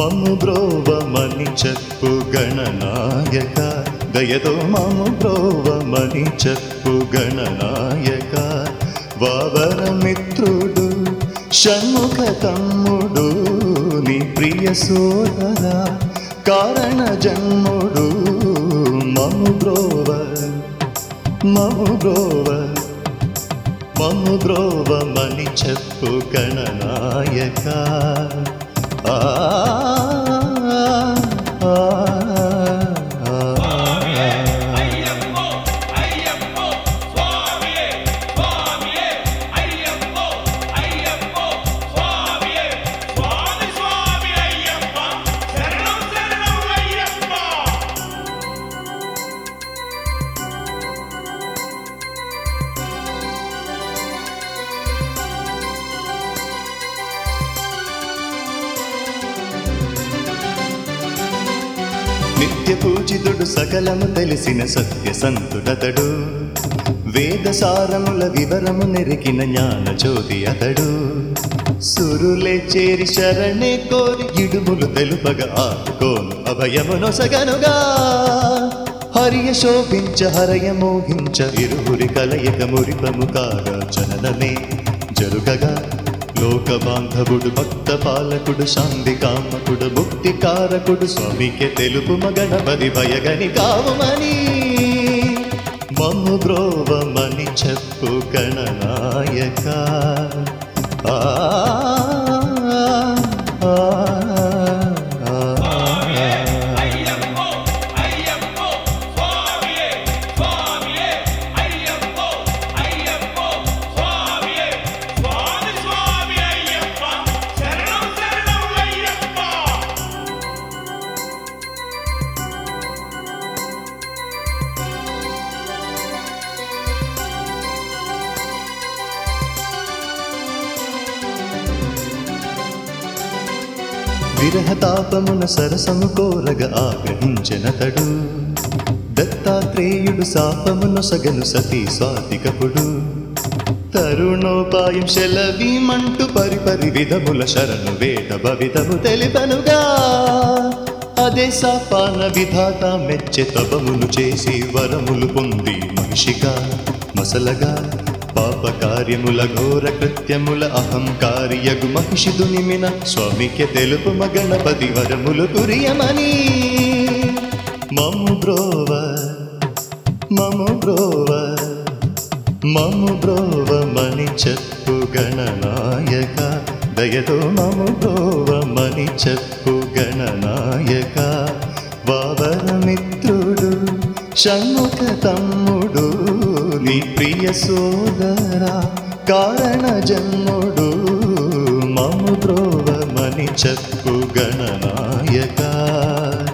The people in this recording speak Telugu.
మము బ్రోవమని చెప్పు గణనాయక దయతో మము బ్రోవమని చెప్పు గణనాయక వావర మిత్రుడు షణ్ముఖ తమ్ముడు నీ ప్రియ సోదర కారణ జన్ముడు మము బ్రోవ మము బ్రోవ మము బ్రోవమని చెప్పు గణనాయక ఆ, ఆ, ఆ, అయ్యప్పో అయ్యప్పో స్వామియే స్వామియే అయ్యప్పో అయ్యప్పో స్వామియే స్వామి స్వామి అయ్యప్ప శరణం శరణం అయ్యప్ప నిత్య పూజితుడు సకలము తెలిసిన సత్య సంతుడతడు వేద సారముల వివరము నెరికిన జ్ఞాన జ్యోతి అతడు సురులే చేరి శరణే కోరి ఇడుములు తెలుపగా ఆదుకోను అభయమునొసగనుగా హరియ శోభించ హరయ మోహించ ఇరువురి కలయిక మురిపము కాగా జననమే జరుగగా లోక బాంధవుడు భక్త పాలకుడు శాంతి కామకుడు ముక్తి కారకుడు స్వామికి తెలుపు మగణపతి భయగని కావుమని మమ్ము బ్రోవమని చెప్పు గణనాయక ఆ, ఆ, ఆ, ఆ. అయ్యప్పో అయ్యప్పో స్వామియే స్వామియే అయ్యప్పో అయ్యప్పో స్వామియే స్వామి స్వామి అయ్యప్ప శరణం శరణం అయ్యప్ప విరహతాపమున సరసము కోరగ ఆగ్రహించెనతడు దత్తాత్రేయుడు శాపమును సగను సతీ స్వాతికపుడు తరుణోపాయం శలవీమంటూ పరిపరి విధముల శరణు వేట భవితము తెలిపనుగా అదే శాపాన విధాత మెచ్చె తపములు చేసి వరములు పొంది మనిషిగా మసలగా పాప కార్యముల ఘోర కృత్యముల అహంకారియగు మహిషిదు నిమిన స్వామికి తెలుపు మగణపతి వరములు కురియమని మము బ్రోవ మము బ్రోవ మము బ్రోవమని చెప్పు గణనాయక దయతో మము బ్రోవమని చెప్పు గణనాయక వావర మిత్రుడు షణ్ముఖ తమ్ముడు నీ ప్రియ సోదర కారణ జన్ముడు మము బ్రోవమని చెప్పు గణనాయక